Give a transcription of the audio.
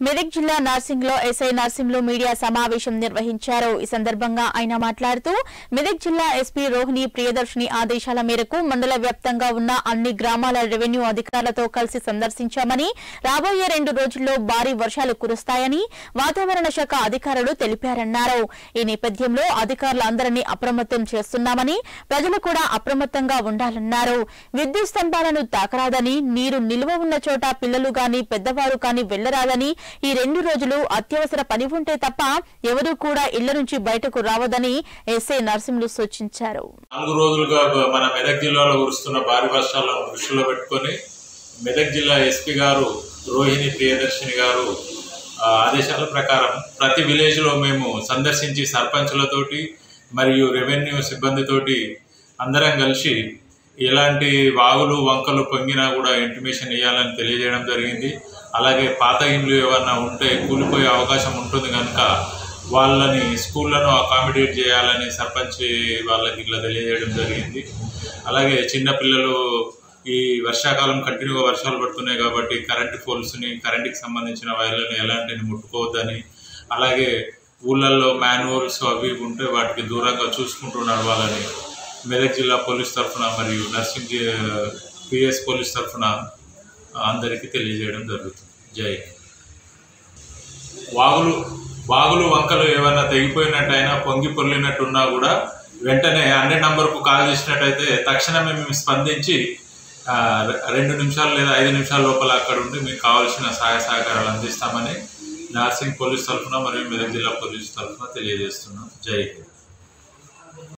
మెదక్ జిల్లా నార్సింగ్లో SI Narsimhulu media సమావేశం నిర్వహించారు ఈ సందర్భంగా ఆయన మాట్లాడుతూ మెదక్ జిల్లా ఎస్పీ రోహిణి ప్రియదర్శిని ఆదేశాల మేరకు మండల వ్యాప్తంగా ఉన్న అన్ని గ్రామాల రెవెన్యూ అధికారులతో కలిసి సందర్శించామని రాబోయే రెండు రోజుల్లో భారీ వర్షాలు కురుస్తాయని వాతావరణ శాఖ అధికారులు తెలిపారన్నారు ఈ నేపథ్యంలో అధికారులందరినీ అప్రమత్తం చేస్తున్నామని ప్రజలు కూడా అప్రమత్తంగా ఉండాలన్నారు విద్యుత్ స్తంభాలను తాకరాదని నీరు నిల్వ ఉన్న చోట పిల్లలు గాని పెద్దవారు కాని వెళ్లరాదని ఈ రెండు రోజులు అత్యవసర పని ఉంటే తప్ప ఎవరూ కూడా ఇళ్ల నుంచి బయటకు రావదని ఎస్ఐ నరసింహులు సూచించారు నాలుగు రోజులుగా మన మెదక్ జిల్లాలో కురుస్తున్న భారీ వర్షాలను దృష్టిలో పెట్టుకొని మెదక్ జిల్లా ఎస్పీ గారు రోహిణి ప్రియదర్శిని గారు ఆ, ఆదేశాల ప్రకారం ప్రతి విలేజ్లో మేము సందర్శించి సర్పంచులతోటి మరియు రెవెన్యూ సిబ్బందితోటి అందరం కలిసి ఎలాంటి వాగులు వంకలు పొంగినా కూడా ఇంటిమేషన్ ఇవ్వాలని తెలియజేయడం జరిగింది అలాగే పాత ఇండ్లు ఏమన్నా ఉంటే కూలిపోయే అవకాశం ఉంటుంది కనుక వాళ్ళని స్కూళ్ళను అకామిడేట్ చేయాలని సర్పంచ్ వాళ్ళకి ఇట్లా తెలియజేయడం జరిగింది అలాగే చిన్నపిల్లలు ఈ వర్షాకాలం కంటిన్యూగా వర్షాలు పడుతున్నాయి కాబట్టి కరెంట్ పోల్స్ని కరెంట్కి సంబంధించిన వైర్లను ఎలాంటిని ముట్టుకోవద్దని అలాగే ఊళ్ళల్లో మాన్యువల్స్ అవి ఇవి ఉంటే వాటికి దూరంగా చూసుకుంటూ నడవాలని మెదక్ జిల్లా పోలీస్ తరఫున మరియు నర్సింగ్ పిఎస్ పోలీస్ తరఫున అందరికీ తెలియజేయడం జరుగుతుంది జై హింద్. వాగులు వాగులు వంకలు ఏమన్నా తెగిపోయినట్టయినా పొంగి పొర్లినట్టున్నా కూడా వెంటనే అన్ని నంబర్కు కాల్ చేసినట్టయితే తక్షణమే మేము స్పందించి ఆ, రె- రెండు నిమిషాలు లేదా ఐదు నిమిషాల లోపల అక్కడ ఉండి మీకు కావాల్సిన సహాయ సహకారాలు అందిస్తామని నార్సింగ్ పోలీస్ తరఫున మరియు మెదక్ జిల్లా పోలీస్ తరఫున తెలియజేస్తున్నాం జై హింద్